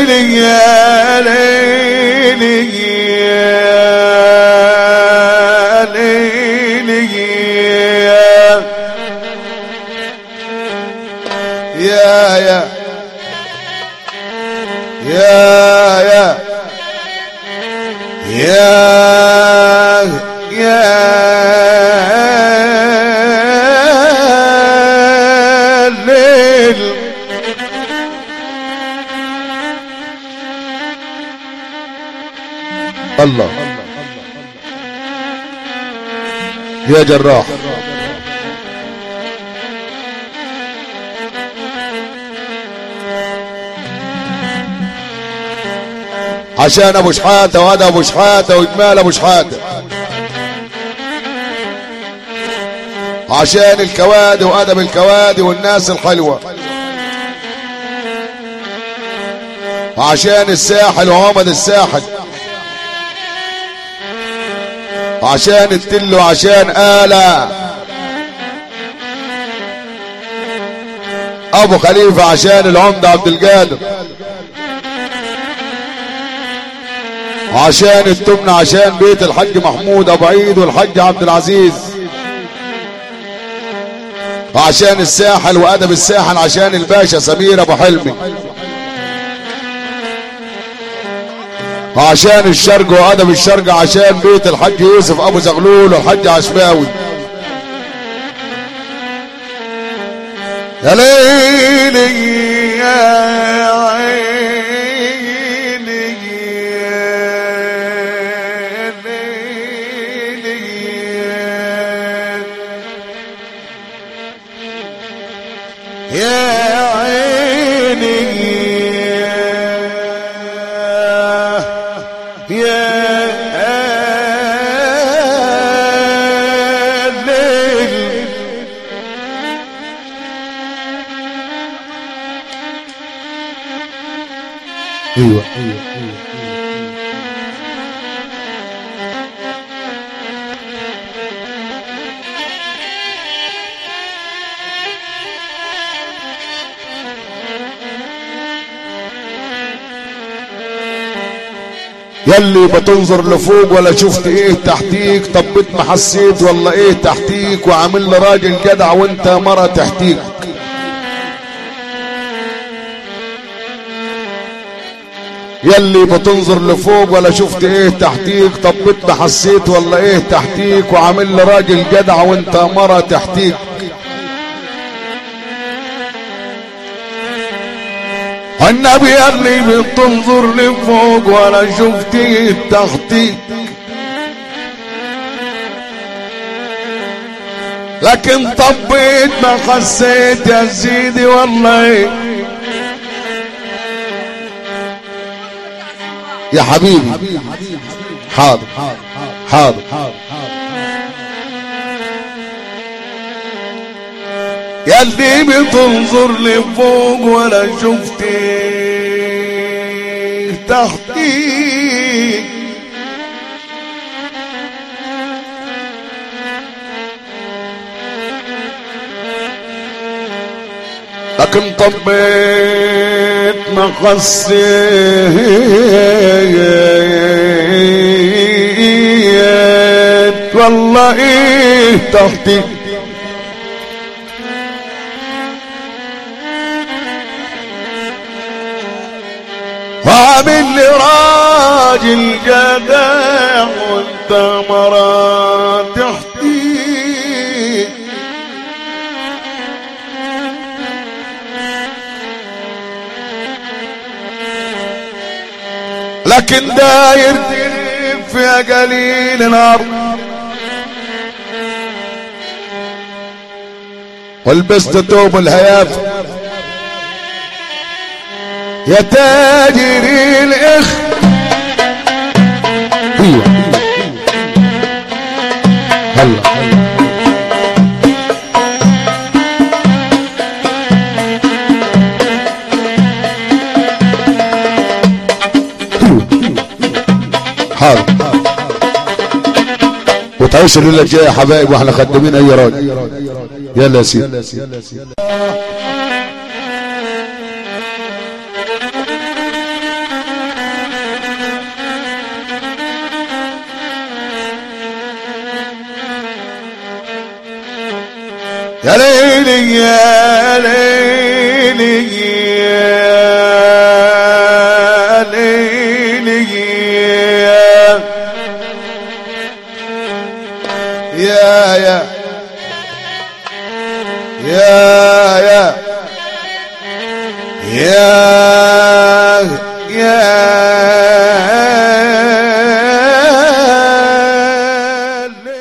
ليلي يا ليلي يا ليلي يا يا يا يا يا يا ليل الله يا جراح عشان ابو شحاته وهذا ابو شحاته واجمال ابو شحاته عشان الكوادي وادب الكوادي والناس الحلوه عشان الساحل وعمد الساحل عشان التل وعشان آلة ابو خليفة عشان العمدة عبد القادر عشان التمن عشان بيت الحاج محمود ابو عيد والحاج عبد العزيز عشان الساحل وادب الساحل عشان الباشا سمير ابو حلمي عشان الشرق وادب الشرق عشان بيت الحاج يوسف ابو زغلول والحاج عشماوي يا ليلي يا عيني يا ليلي يا عيني يا ليل ايوه يلي بتنظر لفوق ولا شفت ايه تحتيك طبت ما حسيت والله ايه تحتيك وعامل لي راجل جدع وانت مرة تحتيك يلي بتنظر لفوق ولا شفت ايه تحتيك طبت ما حسيت والله ايه تحتيك وعامل لي راجل جدع وانت مرة تحتيك النبي اللي بتنظر لفوق ولا شفتي تحتي لكن طبيت ما خسيت يا سيدي والله يا حبيبي حاضر حاضر يلي بتنظر لفوق ولا شفتي تحتي لكن طبيت ما خسيت والله ايه تحتي وعامل لي راجل جدع وانت مرة تحتي لكن داير تلف يا قليل الارض ولبست توب الهيافه يا تاجر الاخ ايوه هلا حاضر وتعيشوا الليله الجايه يا حبايب واحنا خدامين اي راجل يلا يا سيدي يا ليلي يا ليلي يا ليلي يا يا يا يا يا يا